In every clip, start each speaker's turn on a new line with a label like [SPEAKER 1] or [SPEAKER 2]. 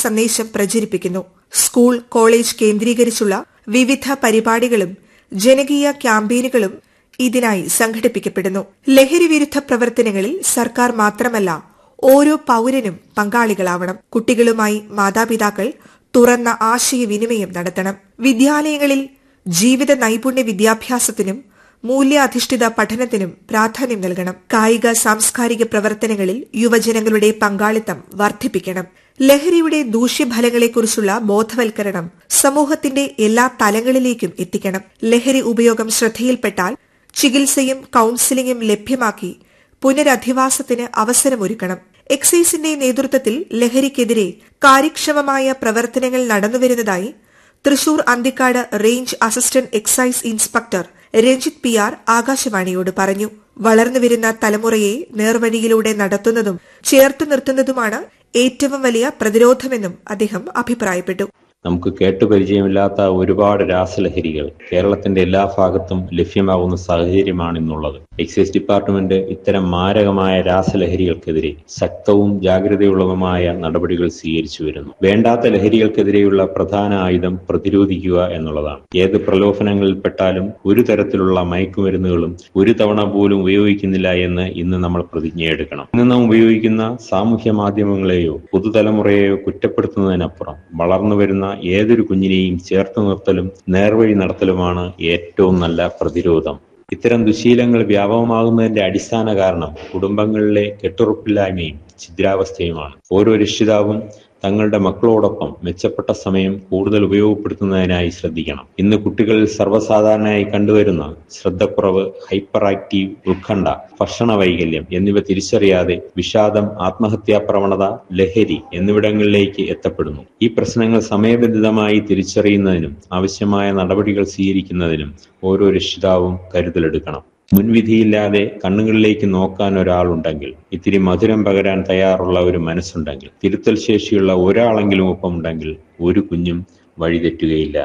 [SPEAKER 1] സന്ദേശം പ്രചരിപ്പിക്കുന്നു school college കേന്ദ്രീകരിച്ചുള്ള വിവിധ പരിപാടികളും ജനകീയ ക്യാമ്പയിനുകളും ഇതിനായി സംഘടിപ്പിക്കപ്പെടുന്നു ലഹരി വിരുദ്ധ പ്രവർത്തനങ്ങളിൽ സർക്കാർ മാത്രമല്ല ഓരോ പൌരനും പങ്കാളികളാവണം കുട്ടികളുമായി മാതാപിതാക്കൾ തുറന്ന ആശയവിനിമയം നടത്തണം വിദ്യാലയങ്ങളിൽ ജീവിത നൈപുണ്യ വിദ്യാഭ്യാസത്തിനും മൂല്യാധിഷ്ഠിത പഠനത്തിനും പ്രാധാന്യം നൽകണം കായിക സാംസ്കാരിക പ്രവർത്തനങ്ങളിൽ യുവജനങ്ങളുടെ പങ്കാളിത്തം വർദ്ധിപ്പിക്കണം ലഹരിയുടെ ദൂഷ്യഫലങ്ങളെക്കുറിച്ചുള്ള ബോധവൽക്കരണം സമൂഹത്തിന്റെ എല്ലാ തലങ്ങളിലേക്കും എത്തിക്കണം ലഹരി ഉപയോഗം ശ്രദ്ധയിൽപ്പെട്ടാൽ ചികിത്സയും കൌൺസിലിംഗും ലഭ്യമാക്കി പുനരധിവാസത്തിന് അവസരമൊരുക്കണം എക്സൈസിന്റെ നേതൃത്വത്തിൽ ലഹരിക്കെതിരെ കാര്യക്ഷമമായ പ്രവർത്തനങ്ങൾ നടന്നുവരുന്നതായി Thrissur Anthikkad range assistant excise inspector Ranjith P R ആകാശവാണിയോട് പറഞ്ഞു വളർന്നുവരുന്ന തലമുറയെ നേർവഴിയിലൂടെ നടത്തുന്നതും ചേർത്തു നിർത്തുന്നതുമാണ് ഏറ്റവും വലിയ പ്രതിരോധമെന്നും അദ്ദേഹം അഭിപ്രായപ്പെട്ടു
[SPEAKER 2] നമുക്ക് കേട്ടുപരിചയമില്ലാത്ത ഒരുപാട് രാസലഹരികൾ കേരളത്തിന്റെ എല്ലാ ഭാഗത്തും ലഭ്യമാകുന്ന സാഹചര്യമാണ് ഇന്നുള്ളത് എക്സൈസ് ഡിപ്പാർട്ട്മെന്റ് ഇത്തരം മാരകമായ രാസലഹരികൾക്കെതിരെ ശക്തവും ജാഗ്രതയുള്ളതുമായ നടപടികൾ സ്വീകരിച്ചു വരുന്നു വേണ്ടാത്ത ലഹരികൾക്കെതിരെയുള്ള പ്രധാന ആയുധം പ്രതിരോധിക്കുക എന്നുള്ളതാണ് ഏത് പ്രലോഭനങ്ങളിൽപ്പെട്ടാലും ഒരു തരത്തിലുള്ള മയക്കുമരുന്നുകളും ഒരു തവണ പോലും ഉപയോഗിക്കുന്നില്ല എന്ന് ഇന്ന് നമ്മൾ പ്രതിജ്ഞയെടുക്കണം ഇന്ന് നാം ഉപയോഗിക്കുന്ന സാമൂഹ്യ മാധ്യമങ്ങളെയോ പുതുതലമുറയെയോ കുറ്റപ്പെടുത്തുന്നതിനപ്പുറം വളർന്നു വരുന്ന ഏതൊരു കുഞ്ഞിനെയും ചേർത്ത് നിർത്തലും നേർവഴി നടത്തലുമാണ് ഏറ്റവും നല്ല പ്രതിരോധം ഇത്തരം ദുശീലങ്ങൾ വ്യാപകമാകുന്നതിന്റെ അടിസ്ഥാന കാരണം കുടുംബങ്ങളിലെ കെട്ടുറപ്പില്ലായ്മയും ഛിദ്രാവസ്ഥയുമാണ് ഓരോ രക്ഷിതാവും തങ്ങളുടെ മക്കളോടൊപ്പം മെച്ചപ്പെട്ട സമയം കൂടുതൽ ഉപയോഗപ്പെടുത്തുന്നതിനായി ശ്രദ്ധിക്കണം ഇന്ന് കുട്ടികളിൽ സർവ്വസാധാരണയായി കണ്ടുവരുന്ന ശ്രദ്ധക്കുറവ് ഹൈപ്പർ ആക്റ്റീവ് ഉത്കണ്ഠ ഭക്ഷണ വൈകല്യം എന്നിവ തിരിച്ചറിയാതെ വിഷാദം ആത്മഹത്യാ പ്രവണത ലഹരി എന്നിവിടങ്ങളിലേക്ക് എത്തപ്പെടുന്നു ഈ പ്രശ്നങ്ങൾ സമയബന്ധിതമായി തിരിച്ചറിയുന്നതിനും ആവശ്യമായ നടപടികൾ സ്വീകരിക്കുന്നതിനും ഓരോ രക്ഷിതാവും കരുതലെടുക്കണം മുൻവിധിയില്ലാതെ കണ്ണുകളിലേക്ക് നോക്കാൻ ഒരാളുണ്ടെങ്കിൽ ഇത്തിരി മധുരം പകരാൻ തയ്യാറുള്ള ഒരു മനസ്സുണ്ടെങ്കിൽ തിരുത്തൽ ശേഷിയുള്ള ഒരാളെങ്കിലും ഒപ്പമുണ്ടെങ്കിൽ ഒരു കുഞ്ഞും വഴിതെറ്റുകയില്ല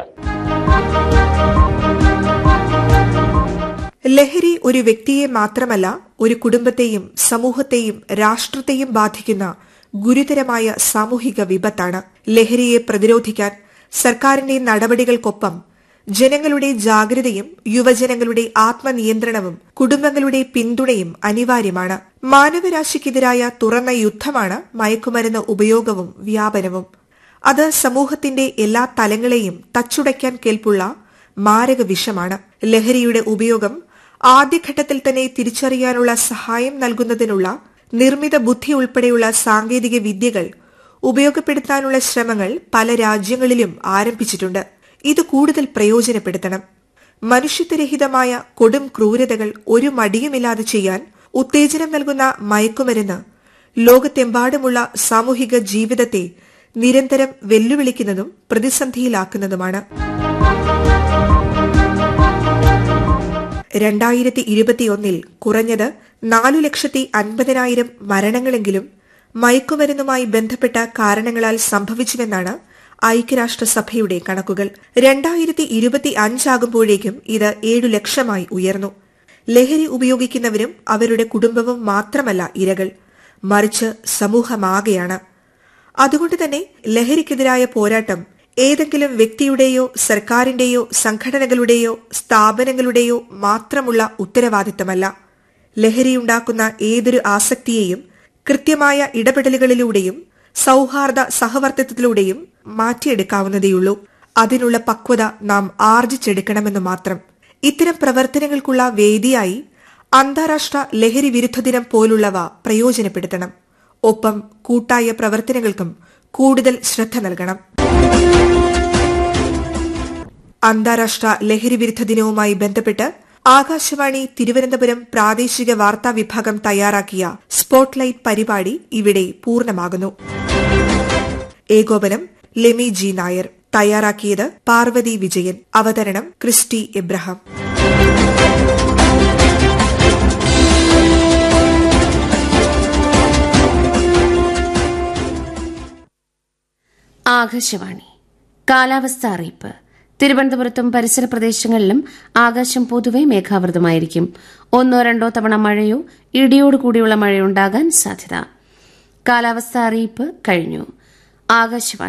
[SPEAKER 1] ലഹരി ഒരു വ്യക്തിയെ മാത്രമല്ല ഒരു കുടുംബത്തെയും സമൂഹത്തെയും രാഷ്ട്രത്തെയും ബാധിക്കുന്ന ഗുരുതരമായ സാമൂഹിക വിപത്താണ് ലഹരിയെ പ്രതിരോധിക്കാൻ സർക്കാരിന്റെ നടപടികൾക്കൊപ്പം ജനങ്ങളുടെ ജാഗ്രതയും യുവജനങ്ങളുടെ ആത്മനിയന്ത്രണവും കുടുംബങ്ങളുടെ പിന്തുണയും അനിവാര്യമാണ് മാനവരാശിക്കെതിരായ തുറന്ന യുദ്ധമാണ് മയക്കുമരുന്ന് ഉപയോഗവും വ്യാപനവും അത് സമൂഹത്തിന്റെ എല്ലാ തലങ്ങളെയും തച്ചുടയ്ക്കാൻ കേൾപ്പുള്ള മാരക വിഷമാണ് ലഹരിയുടെ ഉപയോഗം ആദ്യഘട്ടത്തിൽ തന്നെ തിരിച്ചറിയാനുള്ള സഹായം നൽകുന്നതിനുള്ള നിർമ്മിത ബുദ്ധി ഉൾപ്പെടെയുള്ള സാങ്കേതിക വിദ്യകൾ ഉപയോഗപ്പെടുത്താനുള്ള ശ്രമങ്ങൾ പല രാജ്യങ്ങളിലും ആരംഭിച്ചിട്ടുണ്ട് ഇത് കൂടുതൽ പ്രയോജനപ്പെടുത്തണം മനുഷ്യത്വരഹിതമായ കൊടും ക്രൂരതകൾ ഒരു മടിയുമില്ലാതെ ചെയ്യാൻ ഉത്തേജനം നൽകുന്ന മയക്കുമരുന്ന് ലോകത്തെമ്പാടുമുള്ള സാമൂഹിക ജീവിതത്തെ നിരന്തരം വെല്ലുവിളിക്കുന്നതും പ്രതിസന്ധിയിലാക്കുന്നതുമാണ് രണ്ടായിരത്തി ഇരുപത്തിയൊന്നിൽ കുറഞ്ഞത് നാലു ലക്ഷത്തി അൻപതിനായിരം മരണങ്ങളെങ്കിലും മയക്കുമരുന്നുമായി ബന്ധപ്പെട്ട കാരണങ്ങളാൽ സംഭവിച്ചുവെന്നാണ് ഐക്യരാഷ്ട്രസഭയുടെ കണക്കുകൾ രണ്ടായിരത്തി ഇരുപത്തി അഞ്ചാകുമ്പോഴേക്കും ഇത് ഏഴു ലക്ഷമായി ഉയർന്നു ലഹരി ഉപയോഗിക്കുന്നവരും അവരുടെ കുടുംബവും മാത്രമല്ല ഇരകൾ മറിച്ച് സമൂഹമാകെയാണ് അതുകൊണ്ട് തന്നെ ലഹരിക്കെതിരായ പോരാട്ടം ഏതെങ്കിലും വ്യക്തിയുടെയോ സർക്കാരിന്റെയോ സംഘടനകളുടെയോ സ്ഥാപനങ്ങളുടെയോ മാത്രമുള്ള ഉത്തരവാദിത്തമല്ല ലഹരിയുണ്ടാക്കുന്ന ഏതൊരു ആസക്തിയെയും കൃത്യമായ ഇടപെടലുകളിലൂടെയും സൌഹാർദ്ദ സഹവർത്തിത്വത്തിലൂടെയും മാറ്റിയെടുക്കാവുന്നതേയുള്ളൂ അതിനുള്ള പക്വത നാം ആർജിച്ചെടുക്കണമെന്ന് മാത്രം ഇത്തരം പ്രവർത്തനങ്ങൾക്കുള്ള വേദിയായി അന്താരാഷ്ട്ര ലഹരി വിരുദ്ധ ദിനം പോലുള്ളവ പ്രയോജനപ്പെടുത്തണം ഒപ്പം കൂട്ടായ പ്രവർത്തനങ്ങൾക്കും കൂടുതൽ ശ്രദ്ധ നൽകണം അന്താരാഷ്ട്ര ലഹരി വിരുദ്ധ ദിനവുമായി ബന്ധപ്പെട്ട് ആകാശവാണി തിരുവനന്തപുരം പ്രാദേശിക വാർത്താ വിഭാഗം തയ്യാറാക്കിയ സ്പോട്ട്ലൈറ്റ് പരിപാടി ഇവിടെ പൂർണ്ണമാകുന്നു ഏകോപനം ലെമി ജി നായർ തയ്യാറാക്കിയത് പാർവതി വിജയൻ അവതരണം ക്രിസ്റ്റി എബ്രഹാം
[SPEAKER 3] ആകാശവാണി കാലാവസ്ഥ അറിയിപ്പ് തിരുവനന്തപുരത്തും പരിസര പ്രദേശങ്ങളിലും ആകാശം പൊതുവെ മേഘാവൃതമായിരിക്കും ഒന്നോ രണ്ടോ തവണ മഴയോ ഇടിയോടുകൂടിയുള്ള മഴയുണ്ടാകാൻ സാധ്യത കാലാവസ്ഥ അറിയിപ്പ് കഴിഞ്ഞു ആകാശവാണി